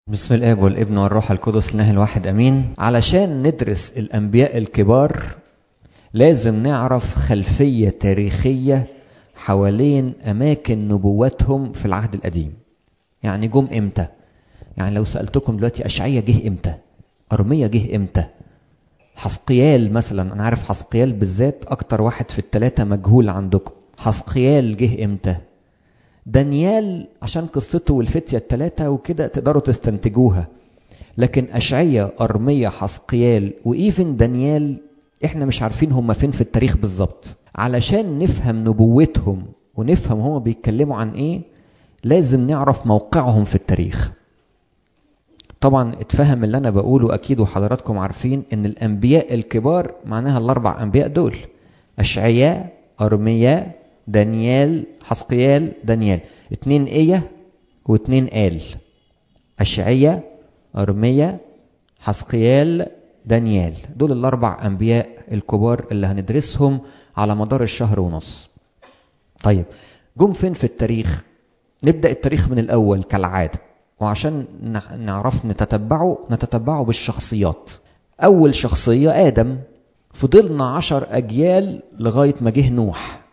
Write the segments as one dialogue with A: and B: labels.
A: بسم الاب والابن والروح القدس الله الواحد امين علشان ندرس الانبياء الكبار لازم نعرف خلفيه تاريخيه حوالين اماكن نبواتهم في العهد القديم يعني جم امتى يعني لو سالتكم دلوقتي اشعيا جه امتى ارميا جه امتى حسقيال مثلا انا عارف حسقيال بالذات اكتر واحد في الثلاثه مجهول عندكم حسقيال جه امتى دانيال عشان قصته والفتية التلاتة وكده تقدروا تستنتجوها لكن أشعية أرمية حسقيال وإيفن دانيال إحنا مش عارفين هم فين في التاريخ بالظبط علشان نفهم نبوتهم ونفهم هم بيتكلموا عن إيه لازم نعرف موقعهم في التاريخ طبعا اتفهم اللي أنا بقوله أكيد وحضراتكم عارفين إن الأنبياء الكبار معناها الأربع أنبياء دول أشعياء أرمياء دانيال حسقيال دانيال اتنين ايه واتنين آل أشعية أرمية حسقيال دانيال دول الأربع أنبياء الكبار اللي هندرسهم على مدار الشهر ونص طيب جم فين في التاريخ نبدأ التاريخ من الأول كالعادة وعشان نعرف نتتبعه نتتبعه بالشخصيات أول شخصية آدم فضلنا عشر أجيال لغاية ما جه نوح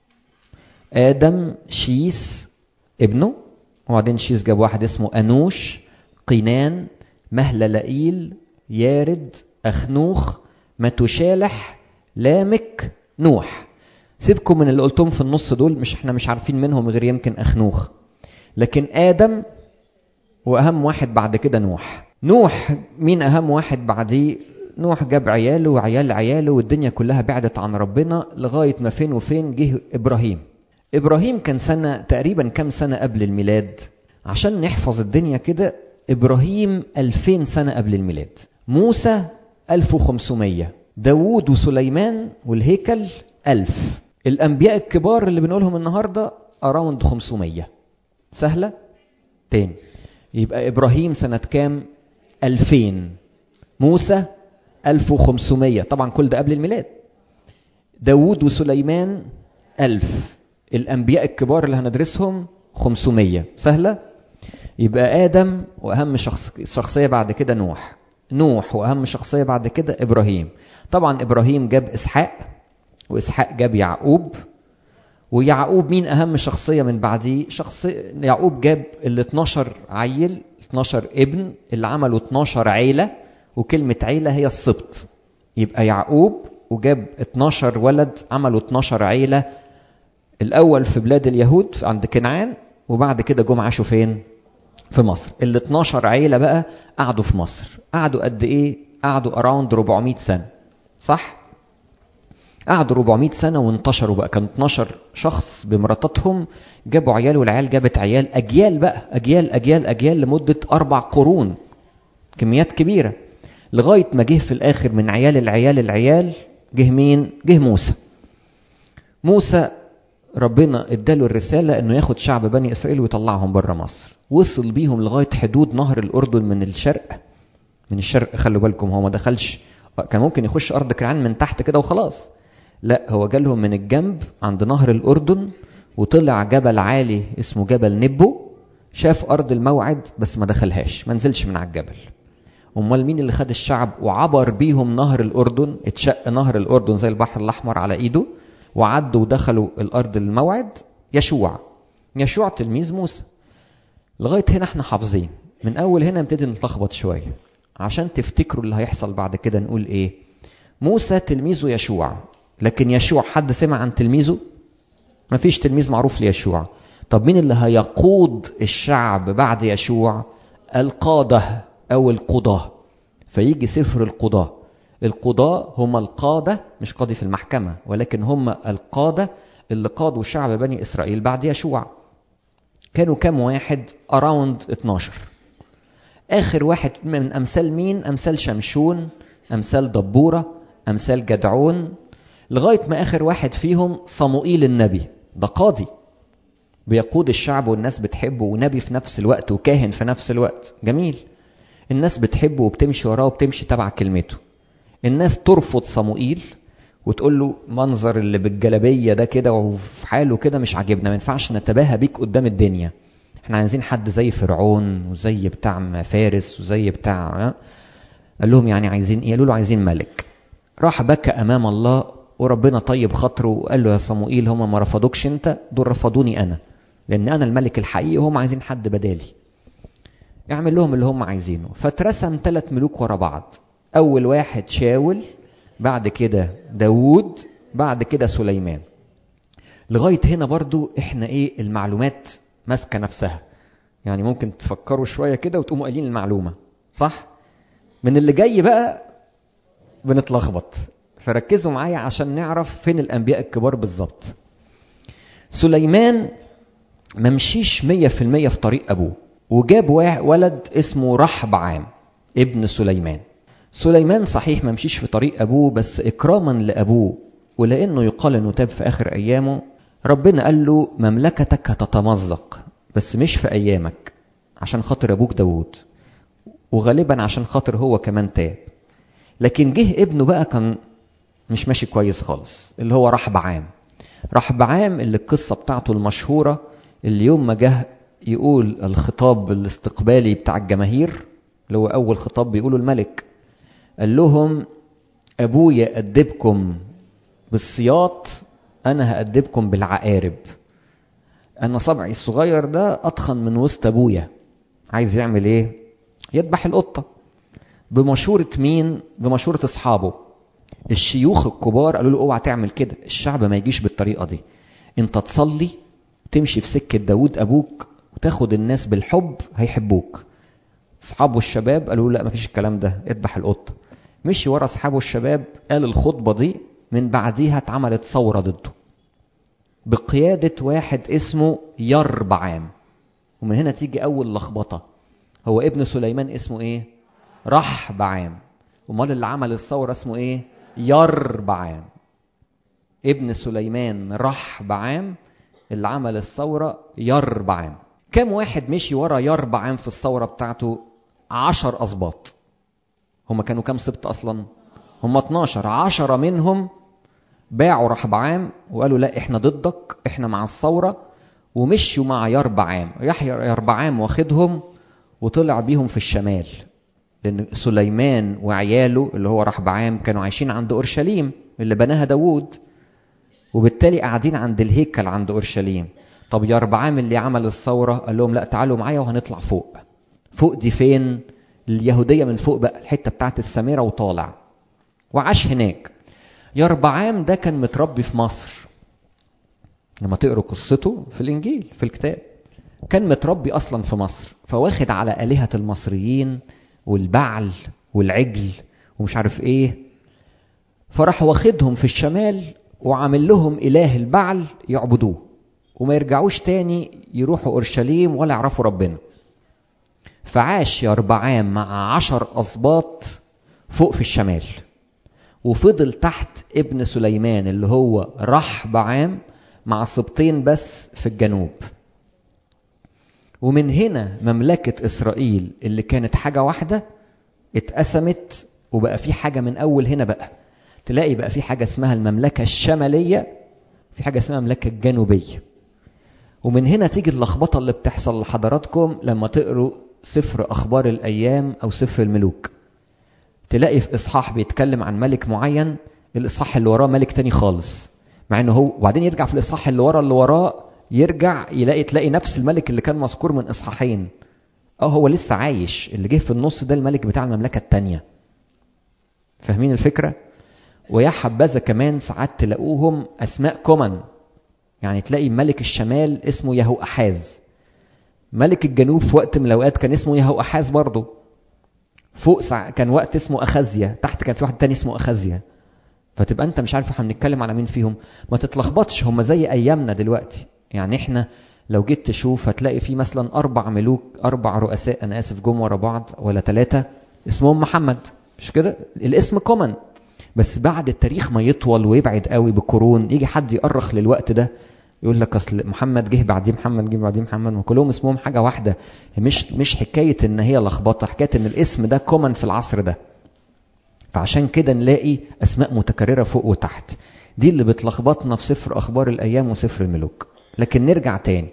A: آدم شيس ابنه وبعدين شيس جاب واحد اسمه أنوش قينان مهللائيل يارد أخنوخ متوشالح لامك نوح سيبكم من اللي قلتهم في النص دول مش احنا مش عارفين منهم غير يمكن أخنوخ لكن آدم وأهم واحد بعد كده نوح نوح مين أهم واحد بعديه نوح جاب عياله وعيال عياله والدنيا كلها بعدت عن ربنا لغاية ما فين وفين جه إبراهيم إبراهيم كان سنة تقريبا كم سنة قبل الميلاد عشان نحفظ الدنيا كده إبراهيم 2000 سنة قبل الميلاد موسى 1500 داوود وسليمان والهيكل 1000 الأنبياء الكبار اللي بنقولهم النهاردة أراوند 500 سهلة؟ تاني يبقى إبراهيم سنة كام؟ 2000 موسى 1500 طبعا كل ده قبل الميلاد داوود وسليمان 1000 الأنبياء الكبار اللي هندرسهم 500 سهلة يبقى آدم وأهم شخص شخصية بعد كده نوح نوح وأهم شخصية بعد كده إبراهيم طبعا إبراهيم جاب إسحاق وإسحاق جاب يعقوب ويعقوب مين أهم شخصية من بعديه شخص يعقوب جاب ال 12 عيل 12 ابن اللي عملوا 12 عيلة وكلمة عيلة هي السبط يبقى يعقوب وجاب 12 ولد عملوا 12 عيلة الأول في بلاد اليهود عند كنعان وبعد كده جم عاشوا فين؟ في مصر ال 12 عيلة بقى قعدوا في مصر قعدوا قد إيه؟ قعدوا أراوند 400 سنة صح؟ قعدوا 400 سنة وانتشروا بقى كانوا 12 شخص بمراتاتهم جابوا عيال والعيال جابت عيال أجيال بقى أجيال أجيال أجيال لمدة أربع قرون كميات كبيرة لغاية ما جه في الآخر من عيال العيال العيال جه مين؟ جه موسى موسى ربنا اداله الرسالة انه ياخد شعب بني اسرائيل ويطلعهم بره مصر وصل بيهم لغاية حدود نهر الاردن من الشرق من الشرق خلوا بالكم هو ما دخلش كان ممكن يخش ارض كنعان من تحت كده وخلاص لا هو جالهم من الجنب عند نهر الاردن وطلع جبل عالي اسمه جبل نبو شاف ارض الموعد بس ما دخلهاش ما نزلش من على الجبل امال مين اللي خد الشعب وعبر بيهم نهر الاردن اتشق نهر الاردن زي البحر الاحمر على ايده وعدوا ودخلوا الارض الموعد يشوع يشوع تلميذ موسى لغايه هنا احنا حافظين من اول هنا نبتدي نتلخبط شويه عشان تفتكروا اللي هيحصل بعد كده نقول ايه موسى تلميذه يشوع لكن يشوع حد سمع عن تلميذه مفيش تلميذ معروف ليشوع طب مين اللي هيقود الشعب بعد يشوع القاده او القضاه فيجي سفر القضاه القضاة هم القادة مش قاضي في المحكمة ولكن هم القادة اللي قادوا شعب بني إسرائيل بعد يشوع كانوا كام واحد أراوند 12 آخر واحد من أمثال مين أمثال شمشون أمثال دبورة أمثال جدعون لغاية ما آخر واحد فيهم صموئيل النبي ده قاضي بيقود الشعب والناس بتحبه ونبي في نفس الوقت وكاهن في نفس الوقت جميل الناس بتحبه وبتمشي وراه وبتمشي تبع كلمته الناس ترفض صموئيل وتقول له منظر اللي بالجلابيه ده كده وفي حاله كده مش عاجبنا ما ينفعش نتباهى بيك قدام الدنيا احنا عايزين حد زي فرعون وزي بتاع فارس وزي بتاع قال لهم يعني عايزين ايه قالوا له عايزين ملك راح بكى امام الله وربنا طيب خاطره وقال له يا صموئيل هم ما رفضوكش انت دول رفضوني انا لان انا الملك الحقيقي وهم عايزين حد بدالي اعمل لهم اللي هم عايزينه فاترسم ثلاث ملوك ورا بعض اول واحد شاول بعد كده داوود بعد كده سليمان لغايه هنا برضو احنا ايه المعلومات ماسكه نفسها يعني ممكن تفكروا شويه كده وتقوموا قايلين المعلومه صح من اللي جاي بقى بنتلخبط فركزوا معايا عشان نعرف فين الانبياء الكبار بالظبط سليمان ممشيش مية في المية في طريق أبوه وجاب ولد اسمه رحبعام ابن سليمان سليمان صحيح ممشيش في طريق أبوه بس إكراما لأبوه ولأنه يقال أنه تاب في آخر أيامه ربنا قال له مملكتك هتتمزق بس مش في أيامك عشان خاطر أبوك داوود وغالبا عشان خاطر هو كمان تاب لكن جه ابنه بقى كان مش ماشي كويس خالص اللي هو رحبعام رحبعام اللي القصة بتاعته المشهورة اللي يوم ما جه يقول الخطاب الاستقبالي بتاع الجماهير اللي هو أول خطاب بيقوله الملك قال لهم أبويا أدبكم بالسياط أنا هأدبكم بالعقارب أنا صبعي الصغير ده أتخن من وسط أبويا عايز يعمل إيه؟ يذبح القطة بمشورة مين؟ بمشورة أصحابه الشيوخ الكبار قالوا له اوعى تعمل كده الشعب ما يجيش بالطريقة دي انت تصلي تمشي في سكة داود أبوك وتاخد الناس بالحب هيحبوك أصحابه الشباب قالوا له لا مفيش الكلام ده اذبح القطة مشي ورا أصحابه الشباب قال الخطبة دي من بعديها اتعملت ثورة ضده بقيادة واحد اسمه يربعام ومن هنا تيجي أول لخبطة هو ابن سليمان اسمه ايه رحبعام امال اللي عمل الثورة اسمه ايه يربعام ابن سليمان رحبعام اللي عمل الثورة يربعام كم واحد مشي ورا يربعام في الثورة بتاعته عشر أسباط هما كانوا كام سبط أصلا هما 12 عشرة منهم باعوا رحبعام وقالوا لا احنا ضدك احنا مع الثورة ومشوا مع يربعام يحيى يربعام واخدهم وطلع بيهم في الشمال لأن سليمان وعياله اللي هو رحبعام كانوا عايشين عند أورشليم اللي بناها داوود وبالتالي قاعدين عند الهيكل عند أورشليم طب يربعام اللي عمل الثورة قال لهم لا تعالوا معايا وهنطلع فوق فوق دي فين اليهودية من فوق بقى الحتة بتاعت السامرة وطالع وعاش هناك يربعام ده كان متربي في مصر لما تقروا قصته في الإنجيل في الكتاب كان متربي أصلا في مصر فواخد على آلهة المصريين والبعل والعجل ومش عارف ايه فراح واخدهم في الشمال وعامل لهم اله البعل يعبدوه وما يرجعوش تاني يروحوا اورشليم ولا يعرفوا ربنا فعاش يربعام مع عشر اسباط فوق في الشمال وفضل تحت ابن سليمان اللي هو رحبعام مع سبطين بس في الجنوب ومن هنا مملكة إسرائيل اللي كانت حاجة واحدة اتقسمت وبقى في حاجة من أول هنا بقى تلاقي بقى في حاجة اسمها المملكة الشمالية في حاجة اسمها المملكة الجنوبية ومن هنا تيجي اللخبطة اللي بتحصل لحضراتكم لما تقروا سفر أخبار الأيام أو سفر الملوك تلاقي في إصحاح بيتكلم عن ملك معين الإصحاح اللي وراه ملك تاني خالص مع إنه هو وبعدين يرجع في الإصحاح اللي ورا اللي وراه يرجع يلاقي تلاقي نفس الملك اللي كان مذكور من اصحاحين اه هو لسه عايش اللي جه في النص ده الملك بتاع المملكه الثانيه فاهمين الفكره ويا حبذا كمان ساعات تلاقوهم اسماء كومن يعني تلاقي ملك الشمال اسمه يهو احاز ملك الجنوب في وقت من الاوقات كان اسمه يهو احاز برضه فوق سع... كان وقت اسمه اخازيا تحت كان في واحد تاني اسمه اخازيا فتبقى انت مش عارف احنا بنتكلم على مين فيهم ما تتلخبطش هم زي ايامنا دلوقتي يعني احنا لو جيت تشوف هتلاقي في مثلا اربع ملوك اربع رؤساء انا اسف جم ورا بعض ولا ثلاثه اسمهم محمد مش كده الاسم كومن بس بعد التاريخ ما يطول ويبعد قوي بقرون يجي حد يأرخ للوقت ده يقول لك اصل محمد جه بعديه محمد جه بعديه محمد وكلهم اسمهم حاجه واحده مش مش حكايه ان هي لخبطه حكايه ان الاسم ده كومن في العصر ده فعشان كده نلاقي اسماء متكرره فوق وتحت دي اللي بتلخبطنا في سفر اخبار الايام وسفر الملوك لكن نرجع تاني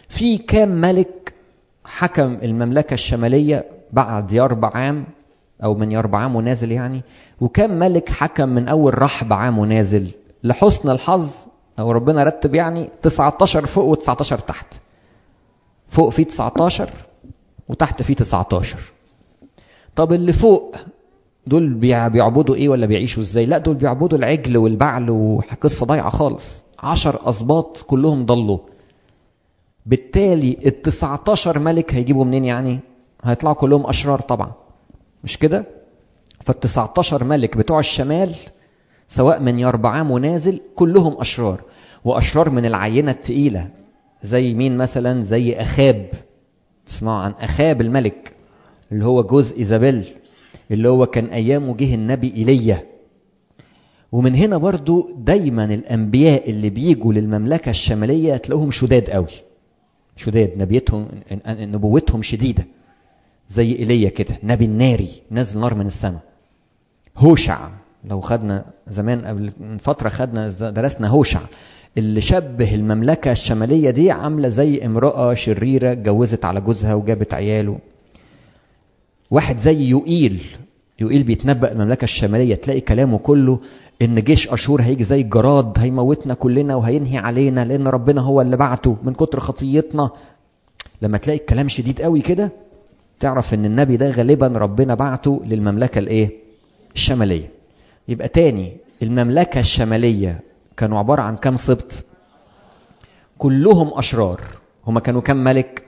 A: في كام ملك حكم المملكة الشمالية بعد يربع عام أو من يربع عام ونازل يعني وكم ملك حكم من أول رحب عام ونازل لحسن الحظ أو ربنا رتب يعني 19 فوق و19 تحت فوق فيه 19 وتحت فيه 19 طب اللي فوق دول بيعبدوا ايه ولا بيعيشوا ازاي لا دول بيعبدوا العجل والبعل وقصه ضايعه خالص عشر اسباط كلهم ضلوا بالتالي ال 19 ملك هيجيبوا منين يعني هيطلعوا كلهم اشرار طبعا مش كده فال 19 ملك بتوع الشمال سواء من يربعام ونازل كلهم اشرار واشرار من العينه الثقيله زي مين مثلا زي اخاب تسمعوا عن اخاب الملك اللي هو جوز ايزابيل اللي هو كان ايامه جه النبي ايليا ومن هنا برضو دايما الانبياء اللي بيجوا للمملكه الشماليه تلاقوهم شداد قوي شداد نبيتهم نبوتهم شديده زي ايليا كده نبي الناري نازل نار من السماء هوشع لو خدنا زمان قبل من فتره خدنا درسنا هوشع اللي شبه المملكه الشماليه دي عامله زي امراه شريره اتجوزت على جوزها وجابت عياله واحد زي يوئيل يوئيل بيتنبأ المملكة الشمالية تلاقي كلامه كله إن جيش أشور هيجي زي الجراد هيموتنا كلنا وهينهي علينا لأن ربنا هو اللي بعته من كتر خطيتنا لما تلاقي الكلام شديد قوي كده تعرف إن النبي ده غالبا ربنا بعته للمملكة الإيه؟ الشمالية يبقى تاني المملكة الشمالية كانوا عبارة عن كام سبط؟ كلهم أشرار هما كانوا كام ملك؟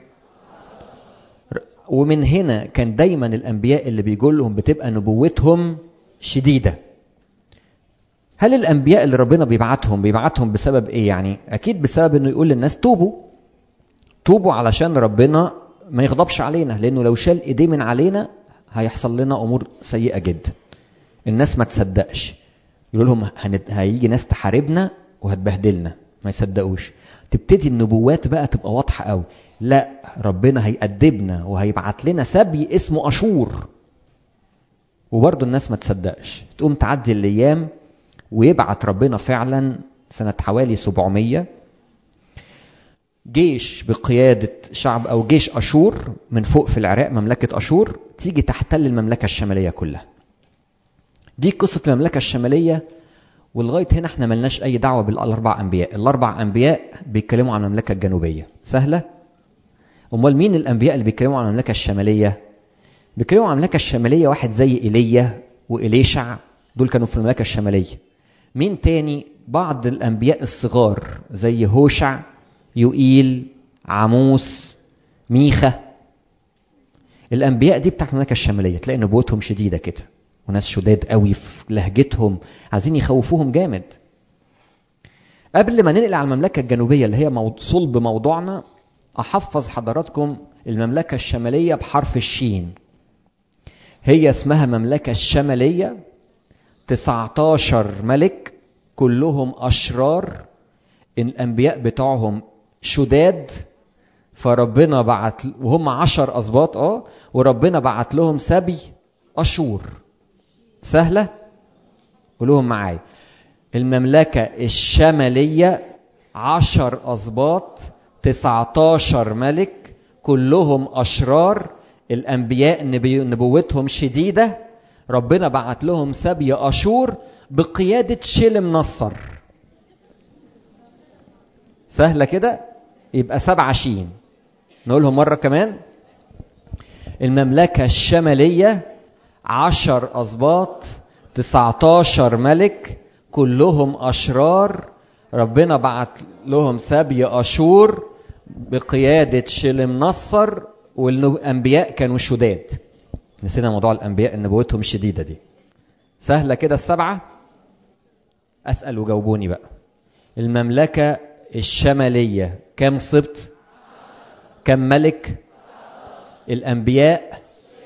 A: ومن هنا كان دايما الانبياء اللي بيقول لهم بتبقى نبوتهم شديده هل الانبياء اللي ربنا بيبعتهم بيبعتهم بسبب ايه يعني اكيد بسبب انه يقول للناس توبوا توبوا علشان ربنا ما يغضبش علينا لانه لو شال ايديه من علينا هيحصل لنا امور سيئه جدا الناس ما تصدقش يقول لهم هيجي ناس تحاربنا وهتبهدلنا ما يصدقوش تبتدي النبوات بقى تبقى واضحه قوي لا ربنا هيأدبنا وهيبعت لنا سبي اسمه أشور وبرضه الناس ما تصدقش تقوم تعدي الأيام ويبعت ربنا فعلا سنة حوالي 700 جيش بقيادة شعب أو جيش أشور من فوق في العراق مملكة أشور تيجي تحتل المملكة الشمالية كلها دي قصة المملكة الشمالية ولغاية هنا احنا ملناش أي دعوة بالأربع أنبياء الأربع أنبياء بيتكلموا عن المملكة الجنوبية سهلة امال مين الانبياء اللي بيتكلموا عن المملكه الشماليه بيتكلموا عن المملكه الشماليه واحد زي ايليا واليشع دول كانوا في المملكه الشماليه مين تاني بعض الانبياء الصغار زي هوشع يوئيل عموس ميخا الانبياء دي بتاعت المملكه الشماليه تلاقي نبوتهم شديده كده وناس شداد قوي في لهجتهم عايزين يخوفوهم جامد قبل ما ننقل على المملكه الجنوبيه اللي هي صلب موضوعنا أحفظ حضراتكم المملكة الشمالية بحرف الشين هي اسمها مملكة الشمالية 19 ملك كلهم أشرار الأنبياء بتوعهم شداد فربنا بعت وهم عشر أسباط اه وربنا بعت لهم سبي أشور سهلة قولوهم معايا المملكة الشمالية عشر أسباط 19 ملك كلهم أشرار الأنبياء نبوتهم شديدة ربنا بعت لهم سبي أشور بقيادة شلم نصر سهلة كده يبقى سبعة شين نقولهم مرة كمان المملكة الشمالية عشر أسباط تسعتاشر ملك كلهم أشرار ربنا بعت لهم سبي أشور بقيادة شلم نصر والأنبياء كانوا شداد نسينا موضوع الأنبياء نبوتهم الشديدة دي سهلة كده السبعة أسأل وجاوبوني بقى المملكة الشمالية كم سبط كم ملك الأنبياء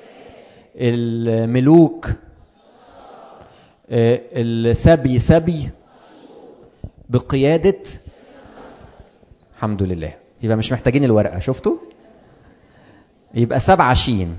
A: الملوك السبي سبي بقيادة الحمد لله يبقى مش محتاجين الورقة شفتوا يبقى سبعة شين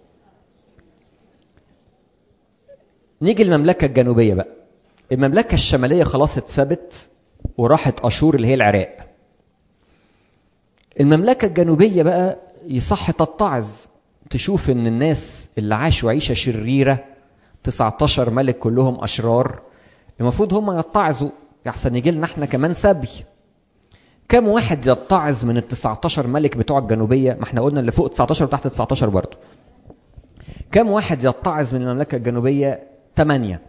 A: نيجي المملكة الجنوبية بقى المملكة الشمالية خلاص اتثبت وراحت أشور اللي هي العراق المملكة الجنوبية بقى يصح تتعظ تشوف ان الناس اللي عاشوا عيشة شريرة 19 ملك كلهم اشرار المفروض هم يتعظوا احسن يجي لنا احنا كمان سبي كم واحد يتعظ من ال 19 ملك بتوع الجنوبية ما احنا قلنا اللي فوق 19 وتحت 19 برضه كم واحد يتعظ من المملكة الجنوبية 8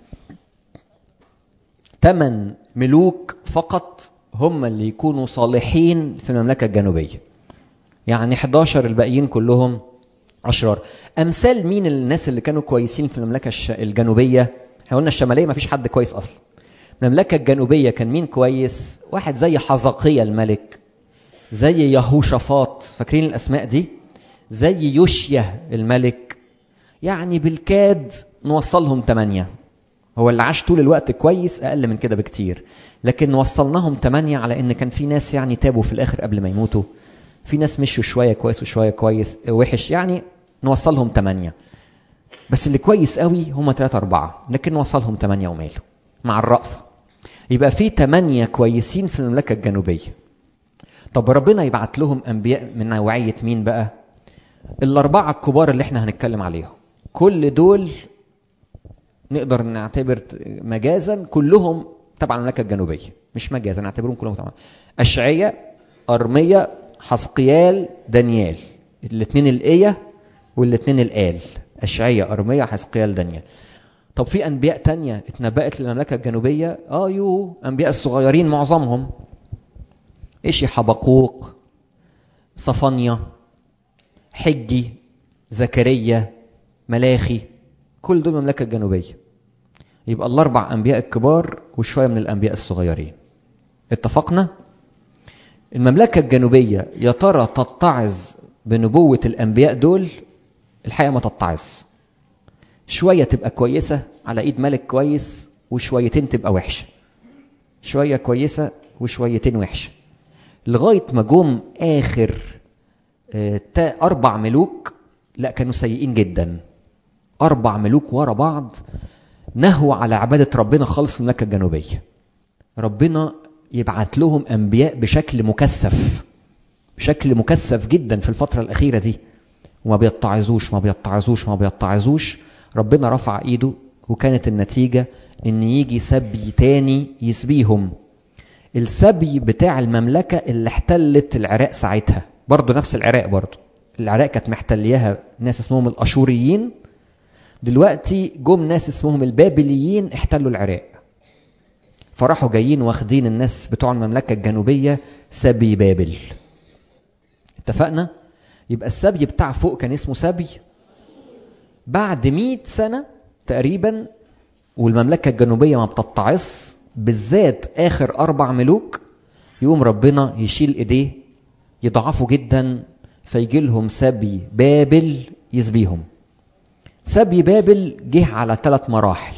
A: 8 ملوك فقط هم اللي يكونوا صالحين في المملكة الجنوبية يعني 11 الباقيين كلهم أشرار أمثال مين الناس اللي كانوا كويسين في المملكة الجنوبية احنا قلنا الشمالية ما فيش حد كويس أصلا المملكة الجنوبية كان مين كويس واحد زي حزقية الملك زي يهوشافاط فاكرين الأسماء دي زي يوشيا الملك يعني بالكاد نوصلهم ثمانية هو اللي عاش طول الوقت كويس أقل من كده بكتير لكن وصلناهم ثمانية على إن كان في ناس يعني تابوا في الآخر قبل ما يموتوا في ناس مشوا شوية كويس وشوية كويس وحش يعني نوصلهم ثمانية بس اللي كويس قوي هم ثلاثة أربعة لكن نوصلهم ثمانية وماله مع الرأفة يبقى في ثمانية كويسين في المملكة الجنوبية طب ربنا يبعت لهم أنبياء من نوعية مين بقى الأربعة الكبار اللي احنا هنتكلم عليهم كل دول نقدر نعتبر مجازا كلهم تبع المملكة الجنوبية مش مجازا نعتبرهم كلهم طبعا أشعية أرمية حسقيال دانيال الاثنين الإية والاثنين الآل أشعية أرمية حسقيال دانيال طب في أنبياء تانية اتنبأت للمملكة الجنوبية آه يو أنبياء الصغيرين معظمهم إيش حبقوق صفانيا حجي زكريا ملاخي كل دول المملكة الجنوبية يبقى الأربع أنبياء الكبار وشوية من الأنبياء الصغيرين اتفقنا؟ المملكة الجنوبية يا ترى تتعظ بنبوة الأنبياء دول الحقيقة ما تتعظ شوية تبقى كويسة على إيد ملك كويس وشويتين تبقى وحشة شوية كويسة وشويتين وحشة لغاية ما جم آخر أربع ملوك لا كانوا سيئين جدا أربع ملوك ورا بعض نهوا على عبادة ربنا خالص في المملكة الجنوبية ربنا يبعت لهم أنبياء بشكل مكثف بشكل مكثف جدا في الفترة الأخيرة دي وما بيتعظوش ما بيتعظوش ما بيتعظوش ربنا رفع ايده وكانت النتيجة ان يجي سبي تاني يسبيهم السبي بتاع المملكة اللي احتلت العراق ساعتها برضه نفس العراق برضه العراق كانت محتلياها ناس اسمهم الاشوريين دلوقتي جم ناس اسمهم البابليين احتلوا العراق فراحوا جايين واخدين الناس بتوع المملكة الجنوبية سبي بابل اتفقنا يبقى السبي بتاع فوق كان اسمه سبي بعد مئة سنة تقريبا والمملكة الجنوبية ما بتتعظ بالذات آخر أربع ملوك يقوم ربنا يشيل إيديه يضعفوا جدا فيجي لهم سبي بابل يسبيهم سبي بابل جه على ثلاث مراحل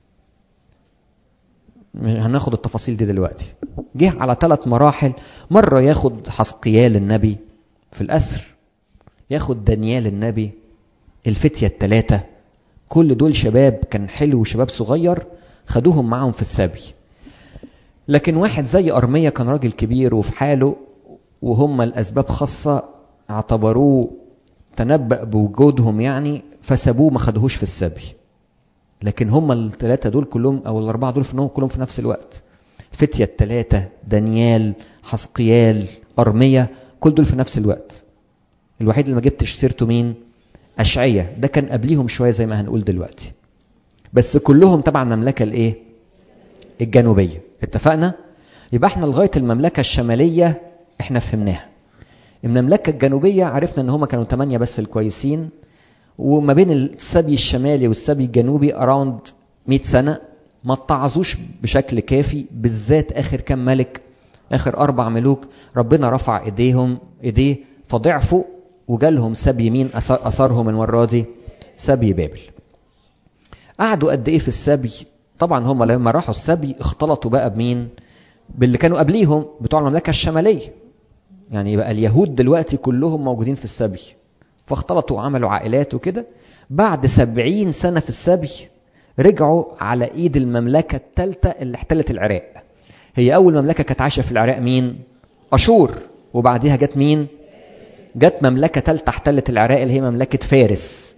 A: هناخد التفاصيل دي دلوقتي جه على ثلاث مراحل مرة ياخد حسقيال النبي في الأسر ياخد دانيال النبي الفتية التلاتة كل دول شباب كان حلو وشباب صغير خدوهم معهم في السبي لكن واحد زي أرمية كان راجل كبير وفي حاله وهم الأسباب خاصة اعتبروه تنبأ بوجودهم يعني فسابوه ما خدوهوش في السبي لكن هم الثلاثة دول كلهم أو الأربعة دول في كلهم في نفس الوقت فتية الثلاثة دانيال حسقيال أرمية كل دول في نفس الوقت الوحيد اللي ما جبتش سيرته مين أشعية ده كان قبليهم شوية زي ما هنقول دلوقتي بس كلهم تبع المملكة الايه الجنوبية اتفقنا يبقى احنا لغاية المملكة الشمالية احنا فهمناها المملكة الجنوبية عرفنا ان هما كانوا ثمانية بس الكويسين وما بين السبي الشمالي والسبي الجنوبي اراوند 100 سنة ما اتعظوش بشكل كافي بالذات اخر كام ملك اخر اربع ملوك ربنا رفع ايديهم ايديه فضعفوا وجالهم سبي مين اثرهم المره دي سبي بابل قعدوا قد ايه في السبي طبعا هم لما راحوا السبي اختلطوا بقى بمين باللي كانوا قبليهم بتوع المملكه الشماليه يعني بقى اليهود دلوقتي كلهم موجودين في السبي فاختلطوا وعملوا عائلات وكده بعد سبعين سنة في السبي رجعوا على ايد المملكة الثالثة اللي احتلت العراق هي اول مملكة كانت عايشة في العراق مين اشور وبعديها جت مين جت مملكة تالتة احتلت العراق اللي هي مملكة فارس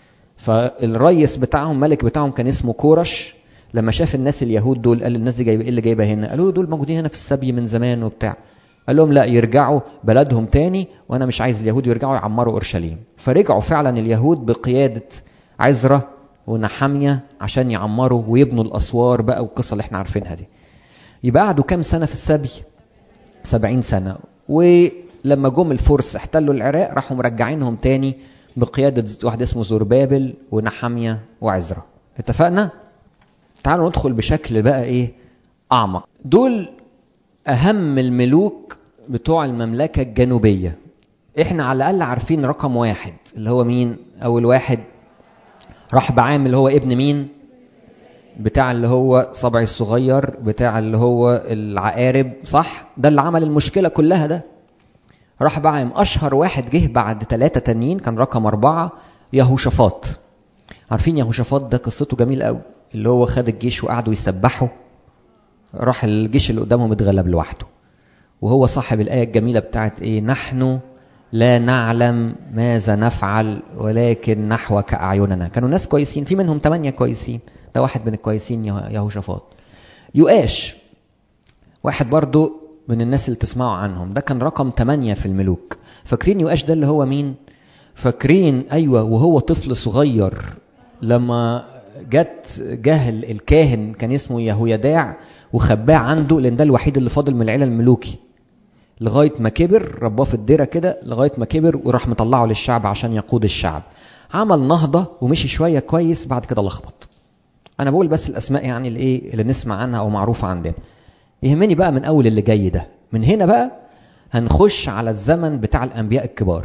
A: فالريس بتاعهم ملك بتاعهم كان اسمه كورش لما شاف الناس اليهود دول قال الناس دي جايبه ايه اللي جايبه هنا قالوا له دول موجودين هنا في السبي من زمان وبتاع قال لهم لا يرجعوا بلدهم تاني وانا مش عايز اليهود يرجعوا يعمروا اورشليم فرجعوا فعلا اليهود بقياده عزرا ونحاميه عشان يعمروا ويبنوا الاسوار بقى والقصه اللي احنا عارفينها دي يبقى قعدوا كام سنه في السبي سبعين سنه ولما جم الفرس احتلوا العراق راحوا مرجعينهم تاني بقياده واحد اسمه زربابل ونحاميه وعزرا اتفقنا تعالوا ندخل بشكل بقى ايه اعمق دول اهم الملوك بتوع المملكه الجنوبيه احنا على الاقل عارفين رقم واحد اللي هو مين اول واحد راح بعام اللي هو ابن مين بتاع اللي هو صبعي الصغير بتاع اللي هو العقارب صح ده اللي عمل المشكله كلها ده راح بعام اشهر واحد جه بعد ثلاثه تانيين كان رقم اربعه يهوشافاط عارفين يهوشافاط ده قصته جميل قوي اللي هو خد الجيش وقعدوا يسبحوا راح الجيش اللي قدامهم اتغلب لوحده وهو صاحب الآية الجميلة بتاعت إيه نحن لا نعلم ماذا نفعل ولكن نحوك أعيننا كانوا ناس كويسين في منهم ثمانية كويسين ده واحد من الكويسين يهوشافاط يؤاش واحد برضو من الناس اللي تسمعوا عنهم ده كان رقم ثمانية في الملوك فاكرين يؤاش ده اللي هو مين فاكرين أيوة وهو طفل صغير لما جت جهل الكاهن كان اسمه يهويداع وخباه عنده لان ده الوحيد اللي فاضل من العيله الملوكي لغايه ما كبر رباه في الديره كده لغايه ما كبر وراح مطلعه للشعب عشان يقود الشعب عمل نهضه ومشي شويه كويس بعد كده لخبط انا بقول بس الاسماء يعني اللي ايه اللي نسمع عنها او معروفه عندنا يهمني بقى من اول اللي جاي ده من هنا بقى هنخش على الزمن بتاع الانبياء الكبار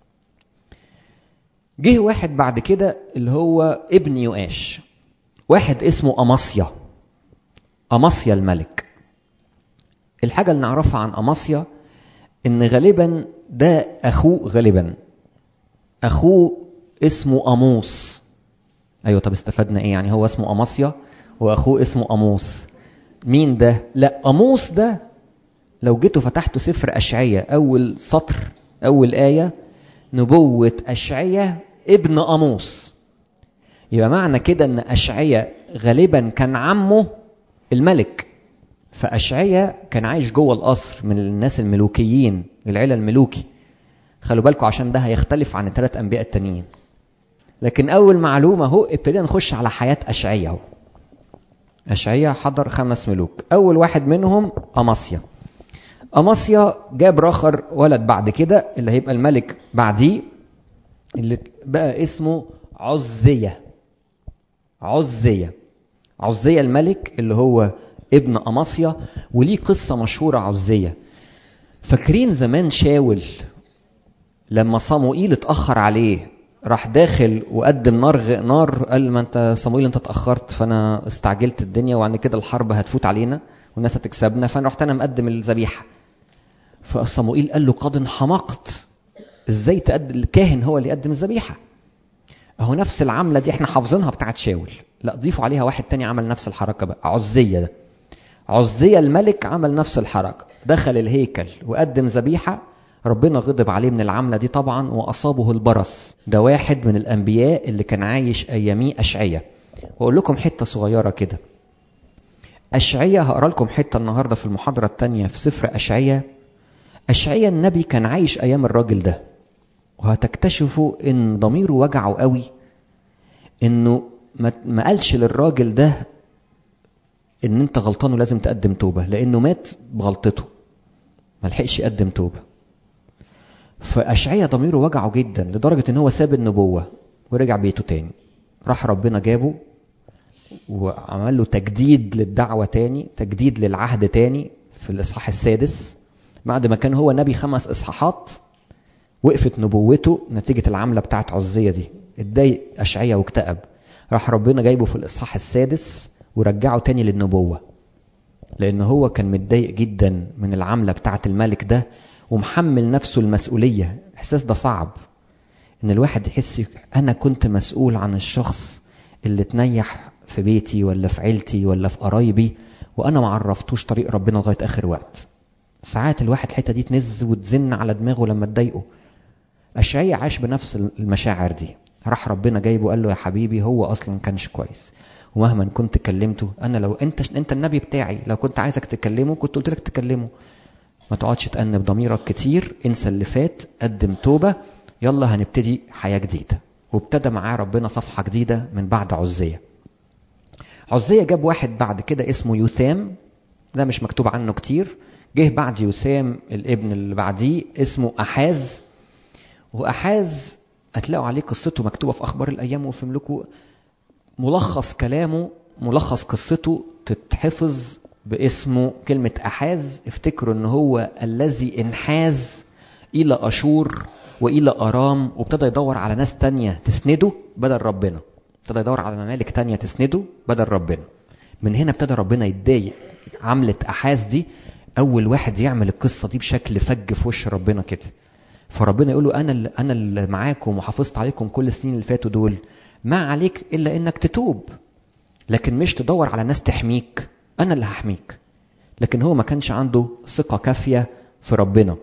A: جه واحد بعد كده اللي هو ابن يؤاش واحد اسمه أماسيا أماسيا الملك الحاجة اللي نعرفها عن أماسيا إن غالبا ده أخوه غالبا أخوه اسمه أموس أيوة طب استفدنا إيه يعني هو اسمه أماسيا وأخوه اسمه أموس مين ده؟ لا أموس ده لو جيتوا فتحتوا سفر أشعية أول سطر أول آية نبوة أشعية ابن أموس يبقى معنى كده ان اشعيا غالبا كان عمه الملك فاشعيا كان عايش جوه القصر من الناس الملوكيين العيله الملوكي خلوا بالكم عشان ده هيختلف عن الثلاث انبياء التانيين لكن اول معلومه اهو ابتدينا نخش على حياه اشعيا اهو اشعيا حضر خمس ملوك اول واحد منهم اماسيا اماسيا جاب راخر ولد بعد كده اللي هيبقى الملك بعديه اللي بقى اسمه عزيه عزية عزية الملك اللي هو ابن أماسيا وليه قصة مشهورة عزية فاكرين زمان شاول لما صموئيل اتأخر عليه راح داخل وقدم نار نار قال ما انت صموئيل انت اتأخرت فانا استعجلت الدنيا وعن كده الحرب هتفوت علينا والناس هتكسبنا فانا رحت انا مقدم الذبيحة فصموئيل قال له قد انحمقت ازاي تقدم الكاهن هو اللي يقدم الذبيحه اهو نفس العمله دي احنا حافظينها بتاعت شاول لا ضيفوا عليها واحد تاني عمل نفس الحركه بقى عزيه ده عزيه الملك عمل نفس الحركه دخل الهيكل وقدم ذبيحه ربنا غضب عليه من العمله دي طبعا واصابه البرص ده واحد من الانبياء اللي كان عايش اياميه اشعيا واقول لكم حته صغيره كده اشعيا هقرا لكم حته النهارده في المحاضره الثانيه في سفر اشعيا اشعيا النبي كان عايش ايام الراجل ده وهتكتشفوا ان ضميره وجعه قوي انه ما قالش للراجل ده ان انت غلطان ولازم تقدم توبه لانه مات بغلطته ما لحقش يقدم توبه فاشعيا ضميره وجعه جدا لدرجه ان هو ساب النبوه ورجع بيته تاني راح ربنا جابه وعمل له تجديد للدعوه تاني تجديد للعهد تاني في الاصحاح السادس بعد ما كان هو نبي خمس اصحاحات وقفت نبوته نتيجة العملة بتاعت عزية دي اتضايق أشعية واكتئب راح ربنا جايبه في الإصحاح السادس ورجعه تاني للنبوة لأن هو كان متضايق جدا من العملة بتاعت الملك ده ومحمل نفسه المسؤولية الإحساس ده صعب إن الواحد يحس أنا كنت مسؤول عن الشخص اللي تنيح في بيتي ولا في عيلتي ولا في قرايبي وأنا ما عرفتوش طريق ربنا لغاية آخر وقت ساعات الواحد الحتة دي تنز وتزن على دماغه لما تضايقه اشعيا عاش بنفس المشاعر دي راح ربنا جايبه قال له يا حبيبي هو اصلا كانش كويس ومهما كنت كلمته انا لو انت انت النبي بتاعي لو كنت عايزك تكلمه كنت قلت لك تكلمه ما تقعدش تأنب ضميرك كتير انسى اللي فات قدم توبة يلا هنبتدي حياة جديدة وابتدى معاه ربنا صفحة جديدة من بعد عزية عزية جاب واحد بعد كده اسمه يوثام ده مش مكتوب عنه كتير جه بعد يوثام الابن اللي بعديه اسمه أحاز وأحاز هتلاقوا عليه قصته مكتوبة في أخبار الأيام وفي ملوكه ملخص كلامه ملخص قصته تتحفظ باسمه كلمة أحاز افتكروا ان هو الذي انحاز إلى أشور وإلى أرام وابتدى يدور على ناس تانية تسنده بدل ربنا ابتدى يدور على ممالك تانية تسنده بدل ربنا من هنا ابتدى ربنا يتضايق عملة أحاز دي أول واحد يعمل القصة دي بشكل فج في وش ربنا كده فربنا يقول له أنا اللي أنا اللي معاكم وحافظت عليكم كل السنين اللي فاتوا دول ما عليك إلا إنك تتوب لكن مش تدور على ناس تحميك أنا اللي هحميك لكن هو ما كانش عنده ثقة كافية في ربنا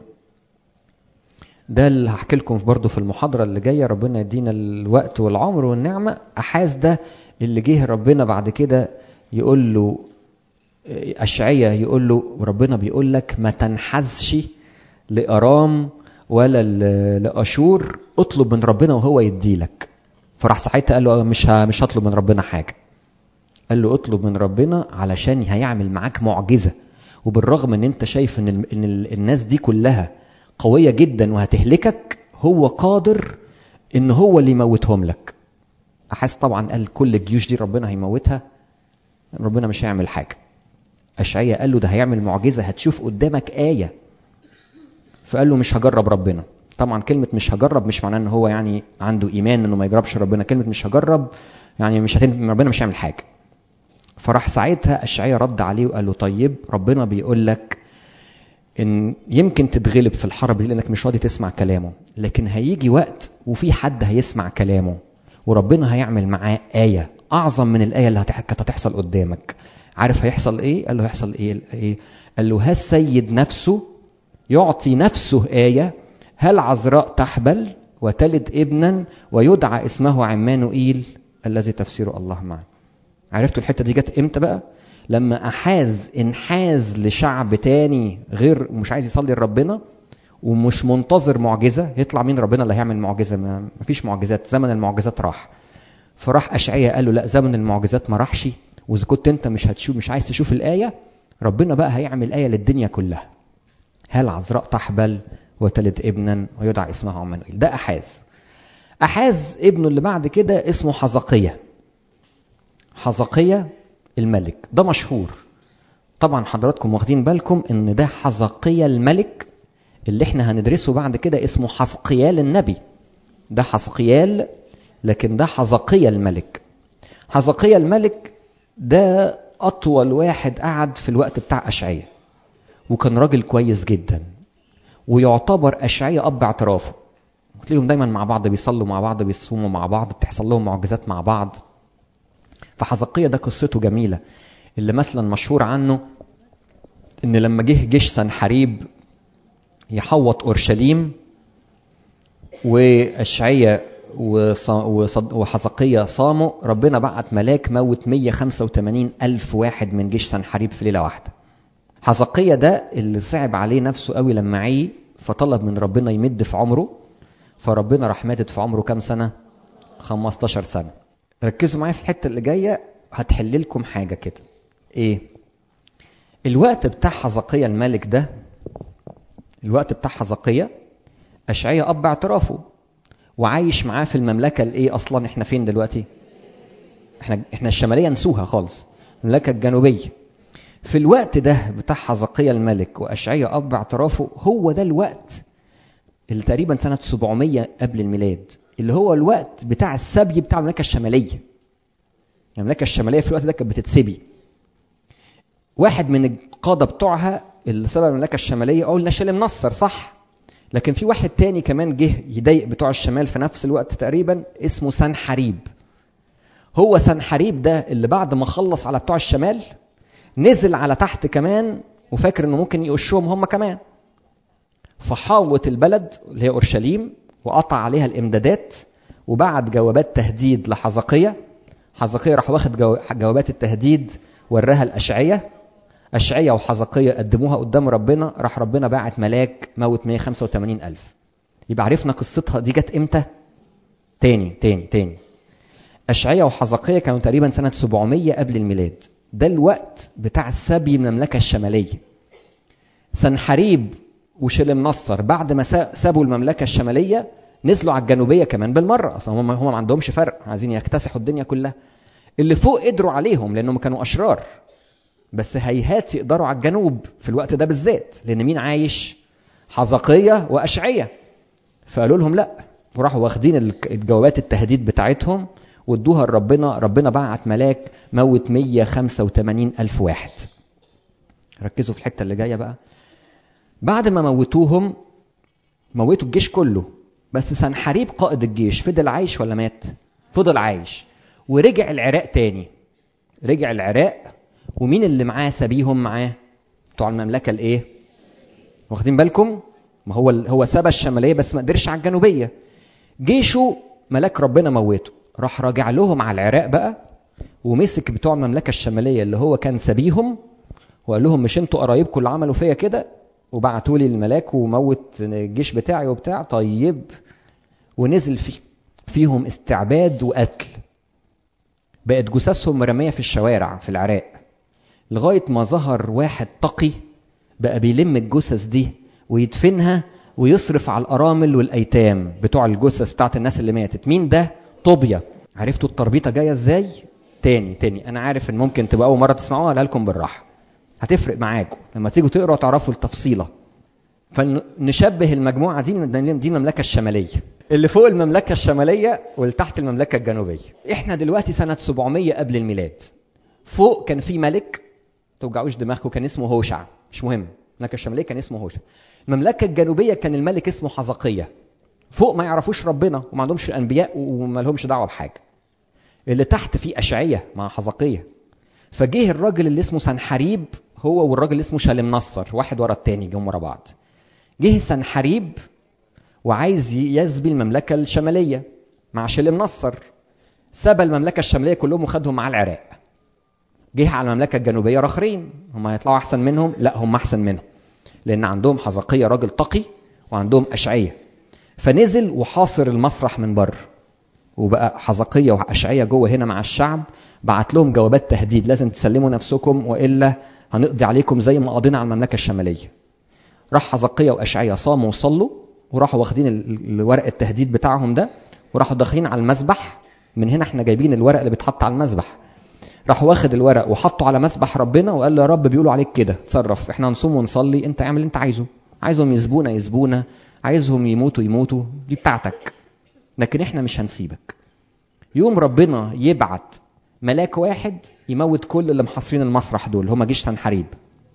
A: ده اللي هحكي لكم برضه في المحاضرة اللي جاية ربنا يدينا الوقت والعمر والنعمة أحاز ده اللي جه ربنا بعد كده يقول له أشعية يقول له ربنا بيقول لك ما تنحزش لأرام ولا لأشور اطلب من ربنا وهو يديلك فراح ساعتها قال له مش مش هطلب من ربنا حاجة قال له اطلب من ربنا علشان هيعمل معاك معجزة وبالرغم ان انت شايف ان, ال إن ال الناس دي كلها قوية جدا وهتهلكك هو قادر ان هو اللي يموتهم لك احس طبعا قال كل الجيوش دي ربنا هيموتها ربنا مش هيعمل حاجة أشعية قال له ده هيعمل معجزة هتشوف قدامك آية فقال له مش هجرب ربنا طبعا كلمة مش هجرب مش معناه ان هو يعني عنده ايمان انه ما يجربش ربنا كلمة مش هجرب يعني مش هتم ربنا مش هيعمل حاجة فراح ساعتها أشعية رد عليه وقال له طيب ربنا بيقول لك ان يمكن تتغلب في الحرب دي لانك مش راضي تسمع كلامه لكن هيجي وقت وفي حد هيسمع كلامه وربنا هيعمل معاه آية أعظم من الآية اللي كانت هتحصل قدامك عارف هيحصل إيه؟ قال له هيحصل إيه؟ إيه؟ قال له هل سيد نفسه يعطي نفسه آية هل عذراء تحبل وتلد ابنا ويدعى اسمه عمانوئيل الذي تفسيره الله معه عرفتوا الحتة دي جت امتى بقى لما أحاز انحاز لشعب تاني غير مش عايز يصلي لربنا ومش منتظر معجزة يطلع مين ربنا اللي هيعمل معجزة ما فيش معجزات زمن المعجزات راح فراح أشعية قال له لا زمن المعجزات ما راحش وإذا كنت أنت مش هتشوف مش عايز تشوف الآية ربنا بقى هيعمل آية للدنيا كلها هل عذراء تحبل وتلد ابنا ويدعى اسمه عمانوئيل ده أحاز أحاز ابنه اللي بعد كده اسمه حزقية حزقية الملك ده مشهور طبعا حضراتكم واخدين بالكم ان ده حزقية الملك اللي احنا هندرسه بعد كده اسمه حزقيال النبي ده حزقيال لكن ده حزقية الملك حزقية الملك ده أطول واحد قعد في الوقت بتاع أشعية وكان راجل كويس جدا ويعتبر أشعية أب اعترافه تلاقيهم دايما مع بعض بيصلوا مع بعض بيصوموا مع بعض بتحصل لهم معجزات مع بعض فحزقية ده قصته جميلة اللي مثلا مشهور عنه ان لما جه جيش سنحريب يحوط اورشليم واشعية وحزقية صاموا ربنا بعت ملاك موت 185 ألف واحد من جيش سنحريب في ليلة واحدة حزقية ده اللي صعب عليه نفسه قوي لما عي فطلب من ربنا يمد في عمره فربنا راح مادد في عمره كام سنة 15 سنة ركزوا معايا في الحتة اللي جاية هتحل لكم حاجة كده ايه الوقت بتاع حزقية الملك ده الوقت بتاع حزقية أشعية أب اعترافه وعايش معاه في المملكة الايه أصلا احنا فين دلوقتي احنا احنا الشمالية نسوها خالص المملكة الجنوبية في الوقت ده بتاع حزقية الملك وأشعية أب اعترافه هو ده الوقت اللي تقريبا سنة 700 قبل الميلاد اللي هو الوقت بتاع السبي بتاع المملكة الشمالية المملكة الشمالية في الوقت ده كانت بتتسبي واحد من القادة بتوعها اللي سبب المملكة الشمالية قلنا شلم نصر صح لكن في واحد تاني كمان جه يضايق بتوع الشمال في نفس الوقت تقريبا اسمه سنحريب هو سنحريب ده اللي بعد ما خلص على بتوع الشمال نزل على تحت كمان وفاكر انه ممكن يقشهم هم كمان فحاوط البلد اللي هي اورشليم وقطع عليها الامدادات وبعت جوابات تهديد لحزقية حزقية راح واخد جو- جوابات التهديد وراها الأشعية أشعية وحزقية قدموها قدام ربنا راح ربنا باعت ملاك موت 185 ألف يبقى عرفنا قصتها دي جت امتى تاني تاني تاني أشعية وحزقية كانوا تقريبا سنة 700 قبل الميلاد ده الوقت بتاع السبي من المملكة الشمالية سنحريب وشلم نصر بعد ما سا- سابوا المملكة الشمالية نزلوا على الجنوبية كمان بالمرة أصلا هم هم ما عندهمش فرق عايزين يكتسحوا الدنيا كلها اللي فوق قدروا عليهم لأنهم كانوا أشرار بس هيهات يقدروا على الجنوب في الوقت ده بالذات لأن مين عايش حزقية وأشعية فقالوا لهم لا وراحوا واخدين الك- الجوابات التهديد بتاعتهم وادوها لربنا ربنا بعت ملاك موت 185 ألف واحد ركزوا في الحتة اللي جاية بقى بعد ما موتوهم موتوا الجيش كله بس سنحريب قائد الجيش فضل عايش ولا مات فضل عايش ورجع العراق تاني رجع العراق ومين اللي معاه سبيهم معاه بتوع المملكة الايه واخدين بالكم ما هو هو سبى الشمالية بس ما قدرش على الجنوبية جيشه ملاك ربنا موته راح راجع لهم على العراق بقى ومسك بتوع المملكة الشمالية اللي هو كان سبيهم وقال لهم مش انتوا قرايبكم اللي عملوا فيا كده وبعتوا لي الملاك وموت الجيش بتاعي وبتاع طيب ونزل فيه فيهم استعباد وقتل بقت جثثهم مرمية في الشوارع في العراق لغاية ما ظهر واحد تقي بقى بيلم الجثث دي ويدفنها ويصرف على الأرامل والأيتام بتوع الجثث بتاعت الناس اللي ماتت مين ده؟ طوبيا عرفتوا التربيطة جاية ازاي؟ تاني تاني أنا عارف إن ممكن تبقى أول مرة تسمعوها أقولها لكم بالراحة هتفرق معاكم لما تيجوا تقروا تعرفوا التفصيلة فنشبه المجموعة دي إن دي المملكة الشمالية اللي فوق المملكة الشمالية واللي تحت المملكة الجنوبية احنا دلوقتي سنة 700 قبل الميلاد فوق كان في ملك توجعوش دماغكم كان اسمه هوشع مش مهم المملكة الشمالية كان اسمه هوشع المملكة الجنوبية كان الملك اسمه حزقية فوق ما يعرفوش ربنا وما عندهمش الأنبياء وما لهمش دعوة بحاجة اللي تحت فيه أشعية مع حزقية فجه الراجل اللي اسمه سنحريب هو والراجل اللي اسمه شالم نصر واحد ورا التاني جم ورا بعض جه سنحريب وعايز يسبي المملكة الشمالية مع شلم نصر سبى المملكة الشمالية كلهم وخدهم مع العراق جه على المملكة الجنوبية رخرين هم هيطلعوا أحسن منهم لا هم أحسن منهم لأن عندهم حزقية راجل تقي وعندهم أشعية فنزل وحاصر المسرح من بره وبقى حزقية وأشعية جوه هنا مع الشعب بعت لهم جوابات تهديد لازم تسلموا نفسكم وإلا هنقضي عليكم زي ما قضينا على المملكة الشمالية راح حزقية وأشعية صاموا وصلوا وراحوا واخدين الورق التهديد بتاعهم ده وراحوا داخلين على المسبح من هنا احنا جايبين الورق اللي بيتحط على المسبح راح واخد الورق وحطه على مسبح ربنا وقال له يا رب بيقولوا عليك كده تصرف احنا هنصوم ونصلي انت اعمل اللي انت عايزه عايزهم يسبونا يسبونا عايزهم يموتوا يموتوا دي بتاعتك لكن احنا مش هنسيبك يوم ربنا يبعت ملاك واحد يموت كل اللي محاصرين المسرح دول هم جيش سنحريب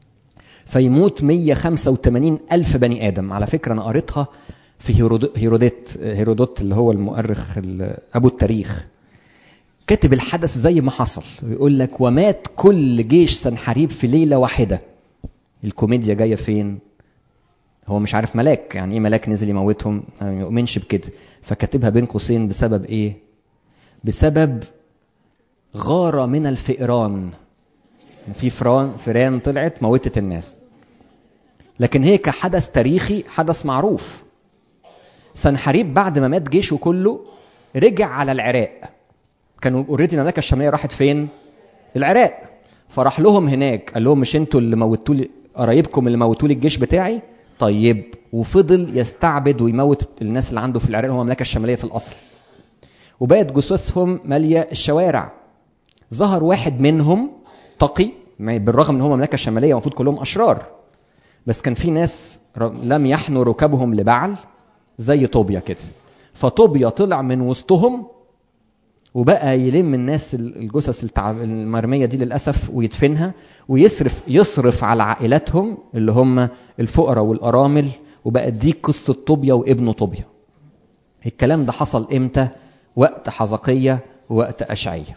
A: فيموت 185 ألف بني آدم على فكرة أنا قريتها في هيروديت هيرودوت اللي هو المؤرخ أبو التاريخ كاتب الحدث زي ما حصل ويقول لك ومات كل جيش سنحريب في ليلة واحدة الكوميديا جاية فين هو مش عارف ملاك يعني ايه ملاك نزل يموتهم ما يؤمنش بكده فكاتبها بين قوسين بسبب ايه بسبب غارة من الفئران في فران فيران طلعت موتت الناس لكن هي كحدث تاريخي حدث معروف سنحريب بعد ما مات جيشه كله رجع على العراق كانوا اوريدي المملكه الشاميه راحت فين العراق فراح لهم هناك قال لهم مش انتوا اللي موتوا لي قرايبكم اللي موتوا لي الجيش بتاعي طيب وفضل يستعبد ويموت الناس اللي عنده في العراق اللي هو المملكه الشماليه في الاصل وبقت جثثهم ماليه الشوارع ظهر واحد منهم تقي بالرغم ان هو المملكه الشماليه المفروض كلهم اشرار بس كان في ناس لم يحنوا ركبهم لبعل زي طوبيا كده فطوبيا طلع من وسطهم وبقى يلم الناس الجثث المرميه دي للاسف ويدفنها ويصرف يصرف على عائلاتهم اللي هم الفقراء والارامل وبقت دي قصه طوبيا وابنه طوبيا الكلام ده حصل امتى وقت حزقيه ووقت اشعيه